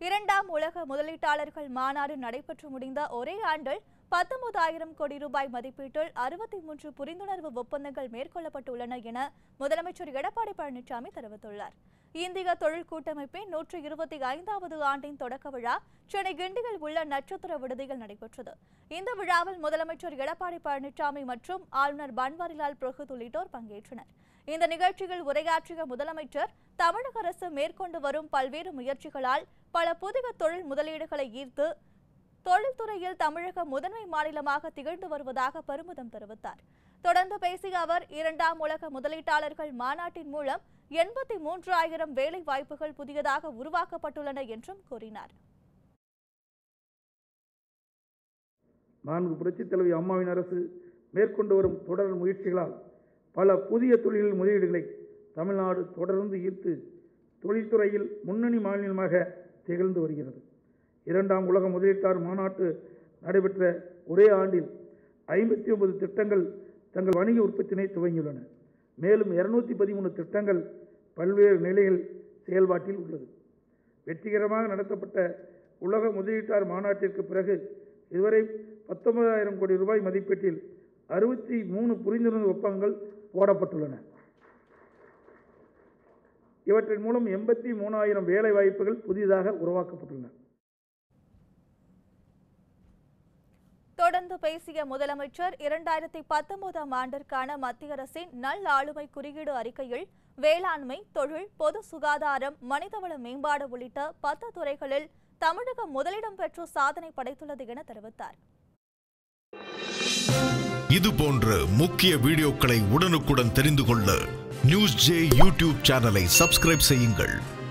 இரண்டாம் உலக முதலீட்டாளர்கள் மாநாடு நடைபெற்று முடிந்த ஒரே ஆண்டில் பத்தொன்பதாயிரம் கோடி ரூபாய் மதிப்பீட்டில் அறுபத்தி மூன்று புரிந்துணர்வு ஒப்பந்தங்கள் மேற்கொள்ளப்பட்டுள்ளன என முதலமைச்சர் எடப்பாடி பழனிசாமி தெரிவித்துள்ளார் இந்திய தொழில் கூட்டமைப்பின் நூற்று இருபத்தி ஐந்தாவது ஆண்டின் தொடக்க விழா சென்னை கிண்டியில் உள்ள நட்சத்திர விடுதியில் நடைபெற்றது இந்த விழாவில் முதலமைச்சர் எடப்பாடி பழனிசாமி மற்றும் ஆளுநர் பன்வாரிலால் புரோஹித் உள்ளிட்டோர் பங்கேற்றனர் இந்த நிகழ்ச்சியில் உரையாற்றிய முதலமைச்சர் தமிழக அரசு மேற்கொண்டு வரும் பல்வேறு முயற்சிகளால் பல புதிய தொழில் முதலீடுகளை ஈர்த்து தொழில்துறையில் தமிழகம் முதன்மை மாநிலமாக திகழ்ந்து வருவதாக பெருமிதம் தெரிவித்தார் தொடர்ந்து பேசிய அவர் இரண்டாம் உலக முதலீட்டாளர்கள் மாநாட்டின் மூலம் எண்பத்தி மூன்றாயிரம் வேலை வாய்ப்புகள் புதியதாக உருவாக்கப்பட்டுள்ளன என்றும் கூறினார் நான்கு புரட்சித் தலைவி அம்மாவின் அரசு மேற்கொண்டு வரும் தொடர் முயற்சிகளால் பல புதிய தொழில் முதலீடுகளை தமிழ்நாடு தொடர்ந்து ஈர்த்து தொழில்துறையில் முன்னணி மாநிலமாக திகழ்ந்து வருகிறது இரண்டாம் உலக முதலீட்டாளர் மாநாட்டு நடைபெற்ற ஒரே ஆண்டில் ஐம்பத்தி ஒன்பது திட்டங்கள் தங்கள் வணிக உற்பத்தினை துவங்கியுள்ளன மேலும் இருநூத்தி பதிமூணு திட்டங்கள் பல்வேறு நிலையில் செயல்பாட்டில் உள்ளது வெற்றிகரமாக நடத்தப்பட்ட உலக முதலீட்டாளர் மாநாட்டிற்கு பிறகு இதுவரை பத்தொன்பதாயிரம் கோடி ரூபாய் மதிப்பீட்டில் அறுபத்தி மூணு புரிந்துணர்வு ஒப்பந்தங்கள் போடப்பட்டுள்ளன இவற்றின் மூலம் எண்பத்தி மூணாயிரம் வேலை வாய்ப்புகள் புதிதாக உருவாக்கப்பட்டுள்ளன தொடர்ந்து பேசிய முதலமைச்சர் இரண்டாயிரத்தி பத்தொன்பதாம் ஆண்டிற்கான மத்திய அரசின் நல் ஆளுமை குறியீடு அறிக்கையில் வேளாண்மை தொழில் பொது சுகாதாரம் மனிதவள மேம்பாடு உள்ளிட்ட பத்து துறைகளில் தமிழகம் முதலிடம் பெற்று சாதனை படைத்துள்ளது என தெரிவித்தார் இது போன்ற முக்கிய வீடியோக்களை உடனுக்குடன் தெரிந்து கொள்ள நியூஸ் ஜே யூடியூப் சேனலை சப்ஸ்கிரைப் செய்யுங்கள்